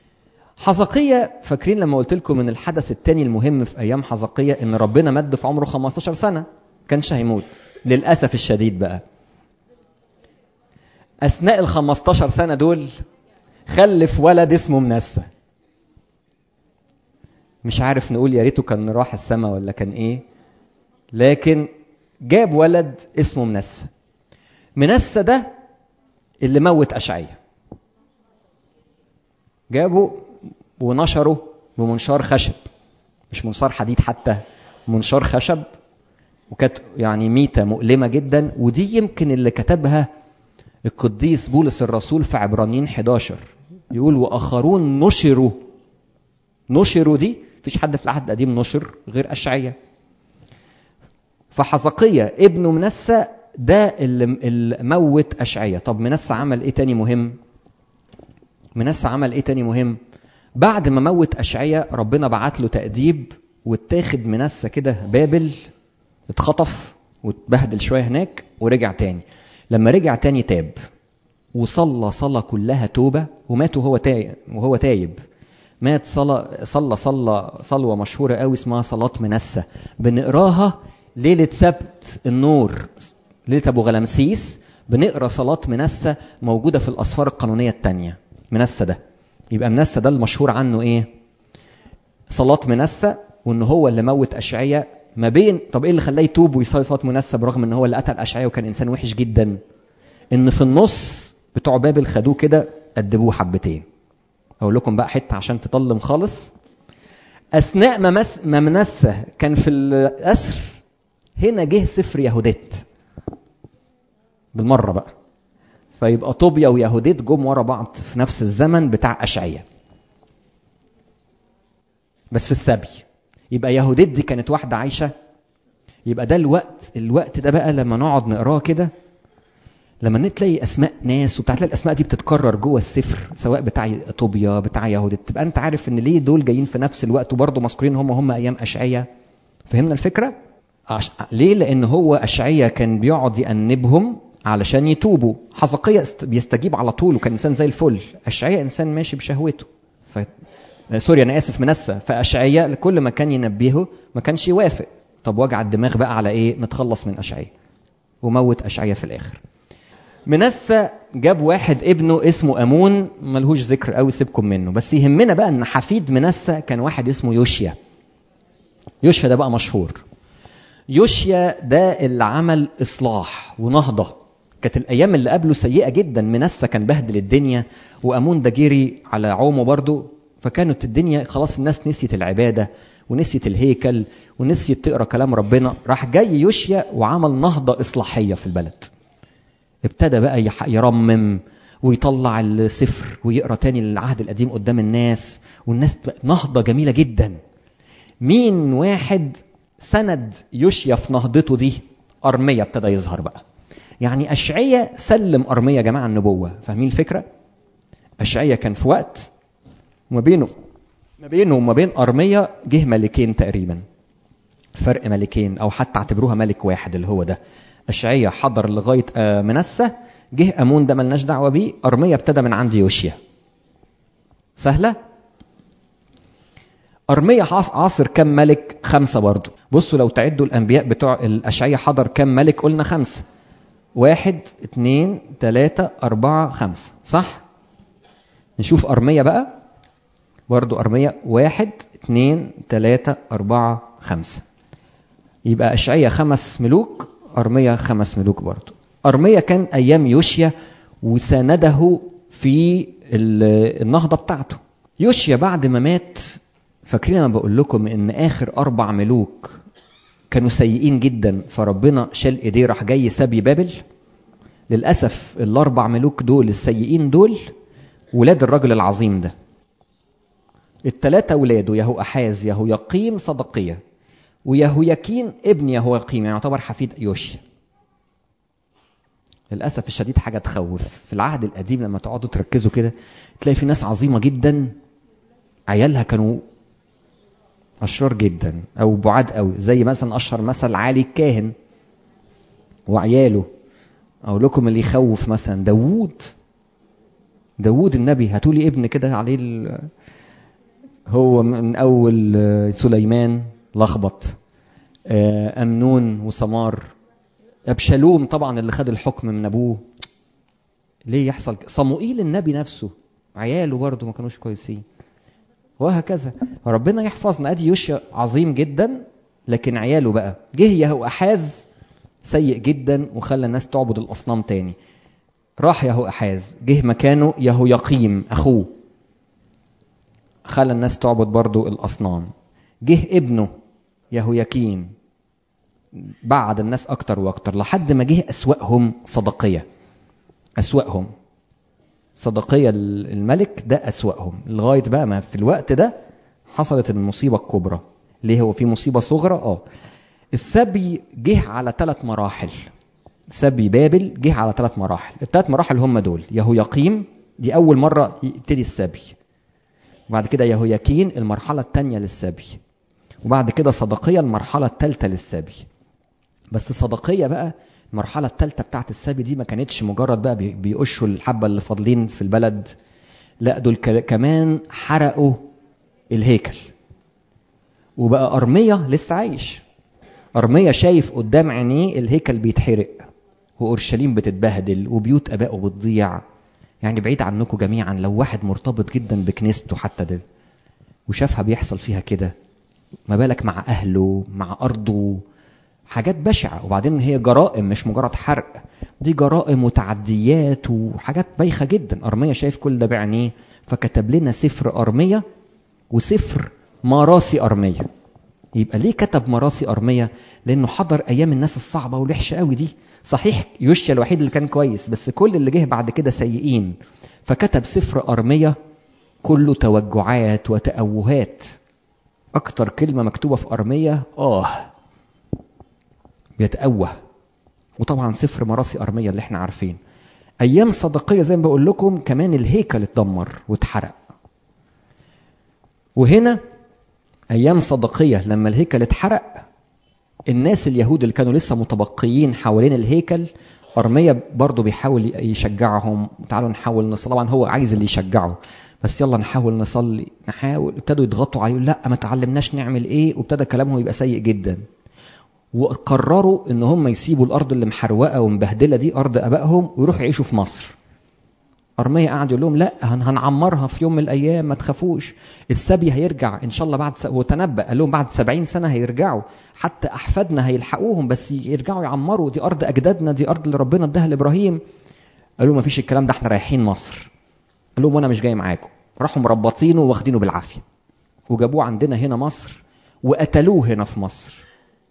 A: حزقية فاكرين لما قلت لكم من الحدث الثاني المهم في ايام حزقية ان ربنا مد في عمره 15 سنه كانش هيموت للاسف الشديد بقى اثناء ال 15 سنه دول خلف ولد اسمه منسى مش عارف نقول يا ريته كان راح السما ولا كان ايه لكن جاب ولد اسمه منسى منسى ده اللي موت اشعيا جابه ونشره بمنشار خشب مش منشار حديد حتى منشار خشب وكانت يعني ميتة مؤلمة جدا ودي يمكن اللي كتبها القديس بولس الرسول في عبرانيين 11 يقول واخرون نشروا نشروا دي مفيش حد في العهد القديم نشر غير اشعيا فحزقية ابنه منسى ده اللي اللي موت اشعيا طب منسى عمل ايه تاني مهم منسى عمل ايه تاني مهم بعد ما موت اشعيا ربنا بعت له تأديب واتاخد منسى كده بابل اتخطف واتبهدل شويه هناك ورجع تاني لما رجع تاني تاب وصلى صلاة كلها توبة ومات وهو تايب وهو تايب مات صلى صلى صلى صلوة مشهورة قوي اسمها صلاة منسى بنقراها ليلة سبت النور ليلة أبو غلمسيس بنقرا صلاة منسى موجودة في الأسفار القانونية التانية منسى ده يبقى منسى ده المشهور عنه إيه؟ صلاة منسى وإن هو اللي موت أشعية ما بين طب إيه اللي خلاه يتوب ويصلي صلاة منسى برغم إن هو اللي قتل أشعية وكان إنسان وحش جدا إن في النص بتوع بابل خدوه كده أدبوه حبتين أقول لكم بقى حتة عشان تطلم خالص أثناء ما, مس... ما منسى كان في الأسر هنا جه سفر يهودات بالمرة بقى فيبقى طوبيا ويهوديت جم ورا بعض في نفس الزمن بتاع أشعية بس في السبي يبقى يهوديت دي كانت واحدة عايشة يبقى ده الوقت الوقت ده بقى لما نقعد نقراه كده لما نتلاقي اسماء ناس وبتاع تلاقي الاسماء دي بتتكرر جوه السفر سواء بتاع طوبيا بتاع يهوديت تبقى انت عارف ان ليه دول جايين في نفس الوقت وبرضه مذكورين هم هم ايام اشعية فهمنا الفكره؟ أش... ليه؟ لأن هو أشعية كان بيقعد يأنبهم علشان يتوبوا حزقية است... بيستجيب على طول وكان إنسان زي الفل أشعية إنسان ماشي بشهوته ف... سوري أنا آسف منسى فأشعية كل ما كان ينبهه ما كانش يوافق طب وجع الدماغ بقى على إيه نتخلص من أشعية وموت أشعية في الآخر منسى جاب واحد ابنه اسمه أمون ملهوش ذكر قوي سيبكم منه بس يهمنا بقى ان حفيد منسى كان واحد اسمه يوشيا يوشيا ده بقى مشهور يوشيا ده اللي عمل اصلاح ونهضه كانت الايام اللي قبله سيئه جدا منسى كان بهدل الدنيا وامون ده جري على عومه برضه فكانت الدنيا خلاص الناس نسيت العباده ونسيت الهيكل ونسيت تقرا كلام ربنا راح جاي يوشيا وعمل نهضه اصلاحيه في البلد ابتدى بقى يرمم ويطلع السفر ويقرا تاني العهد القديم قدام الناس والناس نهضه جميله جدا مين واحد سند يوشيا في نهضته دي أرمية ابتدى يظهر بقى يعني أشعية سلم أرمية يا جماعة النبوة فاهمين الفكرة؟ أشعية كان في وقت ما بينه ما بينه وما بين أرمية جه ملكين تقريبا فرق ملكين أو حتى اعتبروها ملك واحد اللي هو ده أشعية حضر لغاية منسى جه أمون ده ملناش دعوة بيه أرمية ابتدى من عند يوشيا سهلة؟ أرمية عاصر كم ملك؟ خمسة برضو بصوا لو تعدوا الأنبياء بتوع الأشعية حضر كم ملك؟ قلنا خمسة واحد اتنين تلاتة أربعة خمسة صح؟ نشوف أرمية بقى برضو أرمية واحد اتنين تلاتة أربعة خمسة يبقى أشعية خمس ملوك أرمية خمس ملوك برضو أرمية كان أيام يوشيا وسانده في النهضة بتاعته يوشيا بعد ما مات فاكرين لما بقول لكم ان اخر اربع ملوك كانوا سيئين جدا فربنا شال ايديه راح جاي سبي بابل للاسف الاربع ملوك دول السيئين دول ولاد الرجل العظيم ده التلاتة ولاده يهو أحاز يهو يقيم صدقية ويهو يكين ابن يهو يقيم يعني يعتبر حفيد يوشيا للأسف الشديد حاجة تخوف في العهد القديم لما تقعدوا تركزوا كده تلاقي في ناس عظيمة جدا عيالها كانوا أشرار جدا أو بعاد قوي زي مثلا أشهر مثل علي الكاهن وعياله أقول لكم اللي يخوف مثلا داوود داوود النبي هاتولي ابن كده عليه ال... هو من أول سليمان لخبط أمنون وسمار أبشالوم طبعا اللي خد الحكم من أبوه ليه يحصل ك- صموئيل النبي نفسه عياله برضه ما كانوش كويسين وهكذا فربنا يحفظنا ادي يوشيا عظيم جدا لكن عياله بقى جه يهو احاز سيء جدا وخلى الناس تعبد الاصنام تاني راح يهو احاز جه مكانه يهو يقيم اخوه خلى الناس تعبد برضو الاصنام جه ابنه يهو يكين بعد الناس اكتر واكتر لحد ما جه اسواقهم صدقيه اسواقهم صدقية الملك ده أسوأهم لغاية بقى ما في الوقت ده حصلت المصيبة الكبرى ليه هو في مصيبة صغرى اه السبي جه على ثلاث مراحل سبي بابل جه على ثلاث مراحل الثلاث مراحل هم دول يهويقيم دي أول مرة يبتدي السبي وبعد كده يهوياكين المرحلة الثانية للسبي وبعد كده صدقية المرحلة الثالثة للسبي بس صدقية بقى المرحلة الثالثة بتاعت السبي دي ما كانتش مجرد بقى بي- بيقشوا الحبة اللي فاضلين في البلد لا دول ك- كمان حرقوا الهيكل وبقى أرمية لسه عايش أرمية شايف قدام عينيه الهيكل بيتحرق وأورشليم بتتبهدل وبيوت أبائه بتضيع يعني بعيد عنكم جميعا لو واحد مرتبط جدا بكنيسته حتى ده وشافها بيحصل فيها كده ما بالك مع أهله مع أرضه حاجات بشعة وبعدين هي جرائم مش مجرد حرق دي جرائم وتعديات وحاجات بايخة جدا أرمية شايف كل ده بعينيه فكتب لنا سفر أرمية وسفر مراسي أرمية يبقى ليه كتب مراسي أرمية لأنه حضر أيام الناس الصعبة والوحشة قوي دي صحيح يوشيا الوحيد اللي كان كويس بس كل اللي جه بعد كده سيئين فكتب سفر أرمية كله توجعات وتأوهات أكتر كلمة مكتوبة في أرمية آه بيتأوه وطبعا سفر مراسي أرمية اللي احنا عارفين أيام صدقية زي ما بقول لكم كمان الهيكل اتدمر واتحرق وهنا أيام صدقية لما الهيكل اتحرق الناس اليهود اللي كانوا لسه متبقيين حوالين الهيكل أرمية برضه بيحاول يشجعهم تعالوا نحاول نصلي طبعا هو عايز اللي يشجعه بس يلا نحاول نصلي نحاول ابتدوا يضغطوا عليه لا ما تعلمناش نعمل ايه وابتدى كلامهم يبقى سيء جدا وقرروا ان هم يسيبوا الارض اللي محروقه ومبهدله دي ارض ابائهم ويروحوا يعيشوا في مصر أرمية قعد يقول لهم لا هن- هنعمرها في يوم من الأيام ما تخافوش السبي هيرجع إن شاء الله بعد س... هو تنبأ قال لهم بعد سبعين سنة هيرجعوا حتى أحفادنا هيلحقوهم بس يرجعوا يعمروا دي أرض أجدادنا دي أرض اللي ربنا اداها لإبراهيم قالوا ما فيش الكلام ده احنا رايحين مصر قال لهم وأنا مش جاي معاكم راحوا مربطينه واخدينه بالعافية وجابوه عندنا هنا مصر وقتلوه هنا في مصر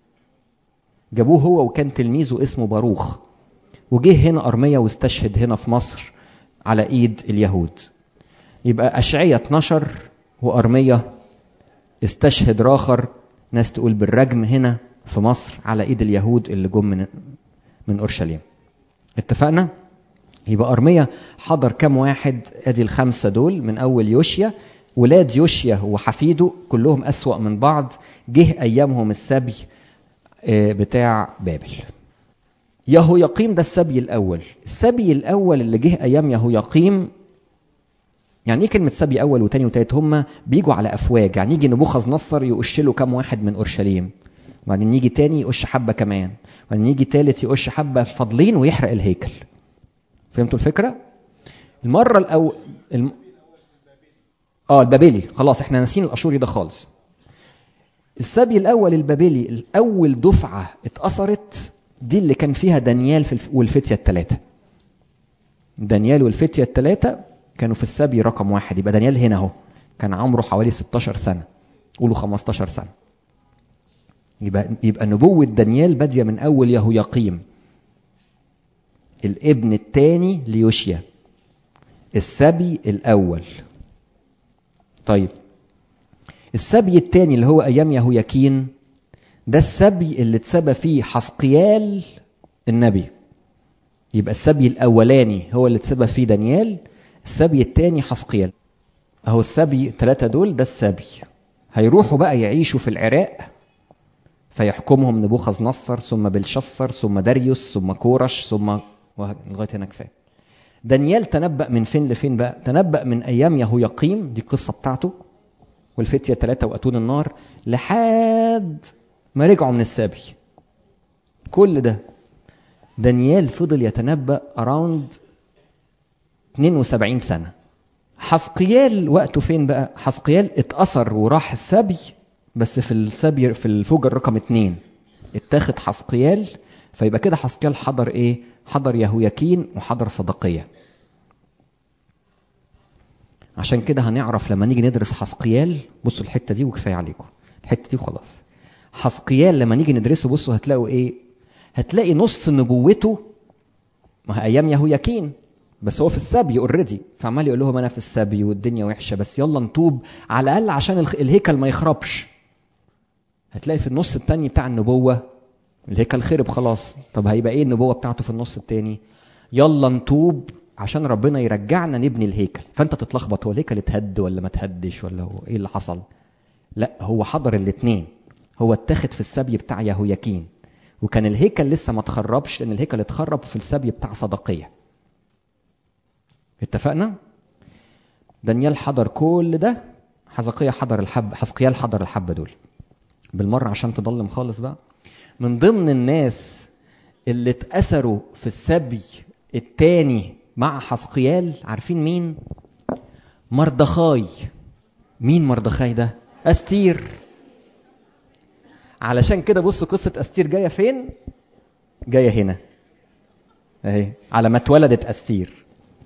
A: جابوه هو وكان تلميذه اسمه باروخ وجه هنا أرمية واستشهد هنا في مصر على ايد اليهود يبقى اشعية 12 وارمية استشهد راخر ناس تقول بالرجم هنا في مصر على ايد اليهود اللي جم من من اورشليم اتفقنا يبقى ارمية حضر كم واحد ادي الخمسة دول من اول يوشيا ولاد يوشيا وحفيده كلهم اسوأ من بعض جه ايامهم السبي آه، بتاع بابل يهويقيم ده السبي الاول السبي الاول اللي جه ايام يهويقيم يعني ايه كلمه سبي اول وتاني وتالت هم بيجوا على افواج يعني يجي نبوخذ نصر يقش له كام واحد من اورشليم وبعدين يجي تاني يقش حبه كمان وبعدين يجي تالت يقش حبه فاضلين ويحرق الهيكل فهمتوا الفكره المره الاول الم... اه البابلي خلاص احنا ناسيين الاشوري ده خالص السبي الاول البابلي الاول دفعه اتأثرت دي اللي كان فيها دانيال في الف... والفتية الثلاثة دانيال والفتية الثلاثة كانوا في السبي رقم واحد يبقى دانيال هنا اهو كان عمره حوالي 16 سنة قولوا 15 سنة يبقى يبقى نبوة دانيال بادية من أول يهويقيم الابن الثاني ليوشيا السبي الأول طيب السبي الثاني اللي هو أيام يهوياكين ده السبي اللي اتسبى فيه حسقيال النبي يبقى السبي الاولاني هو اللي اتسبى فيه دانيال السبي الثاني حسقيال اهو السبي الثلاثه دول ده السبي هيروحوا بقى يعيشوا في العراق فيحكمهم نبوخذ نصر ثم بلشصر ثم داريوس ثم كورش ثم لغايه هنا كفايه دانيال تنبأ من فين لفين بقى تنبأ من ايام يهويقيم دي القصه بتاعته والفتيه ثلاثه واتون النار لحد ما رجعوا من السبي كل ده دانيال فضل يتنبأ اراوند 72 سنة حسقيال وقته فين بقى حسقيال اتأثر وراح السبي بس في السبي في الفجر رقم اتنين اتاخد حسقيال فيبقى كده حسقيال حضر ايه حضر يهوياكين وحضر صدقية عشان كده هنعرف لما نيجي ندرس حسقيال بصوا الحتة دي وكفاية عليكم الحتة دي وخلاص حسقيال لما نيجي ندرسه بصوا هتلاقوا ايه هتلاقي نص نبوته ما هي ايام يهوياكين بس هو في السبي اوريدي فعمال يقول لهم انا في السبي والدنيا وحشه بس يلا نتوب على الاقل عشان الهيكل ما يخربش هتلاقي في النص التاني بتاع النبوه الهيكل خرب خلاص طب هيبقى ايه النبوه بتاعته في النص التاني يلا نتوب عشان ربنا يرجعنا نبني الهيكل فانت تتلخبط هو الهيكل اتهد ولا ما اتهدش ولا هو ايه اللي حصل لا هو حضر الاثنين هو اتاخد في السبي بتاع يهوياكين وكان الهيكل لسه ما اتخربش لان الهيكل اتخرب في السبي بتاع صدقيه اتفقنا دانيال حضر كل ده حزقية حضر الحب حزقيال حضر الحبة دول بالمرة عشان تضلم خالص بقى من ضمن الناس اللي اتأثروا في السبي التاني مع حزقيال عارفين مين مردخاي مين مردخاي ده أستير علشان كده بصوا قصة أستير جاية فين جاية هنا اهي على ما اتولدت أستير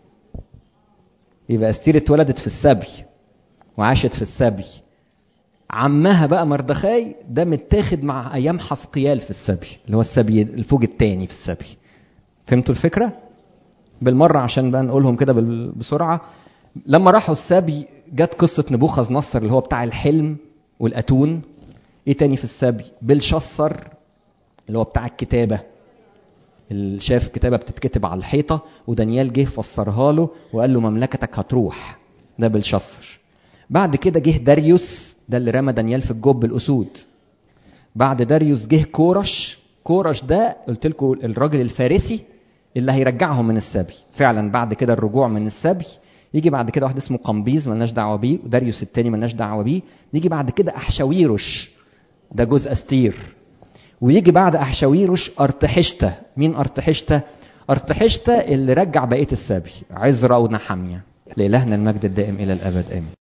A: يبقى استير اتولدت في السبي وعاشت في السبي عمها بقى مردخاي ده متاخد مع ايام حسقيال في السبي اللي هو السبي الفوج الثاني في السبي فهمتوا الفكره بالمره عشان بقى نقولهم كده بسرعه لما راحوا السبي جت قصه نبوخذ نصر اللي هو بتاع الحلم والاتون ايه تاني في السبي بلشصر اللي هو بتاع الكتابه اللي شاف كتابه بتتكتب على الحيطه ودانيال جه فسرها له وقال له مملكتك هتروح ده بلشصر بعد كده جه داريوس ده اللي رمى دانيال في الجب الاسود بعد داريوس جه كورش كورش ده قلت لكم الراجل الفارسي اللي هيرجعهم من السبي فعلا بعد كده الرجوع من السبي يجي بعد كده واحد اسمه قمبيز ملناش دعوه بيه وداريوس الثاني ملناش دعوه بيه يجي بعد كده احشاويروش ده جوز استير ويجي بعد احشاويروش ارتحشته مين ارتحشته ارتحشته اللي رجع بقيه السبي عزرا ونحمية لإلهنا المجد الدائم إلى الأبد آمين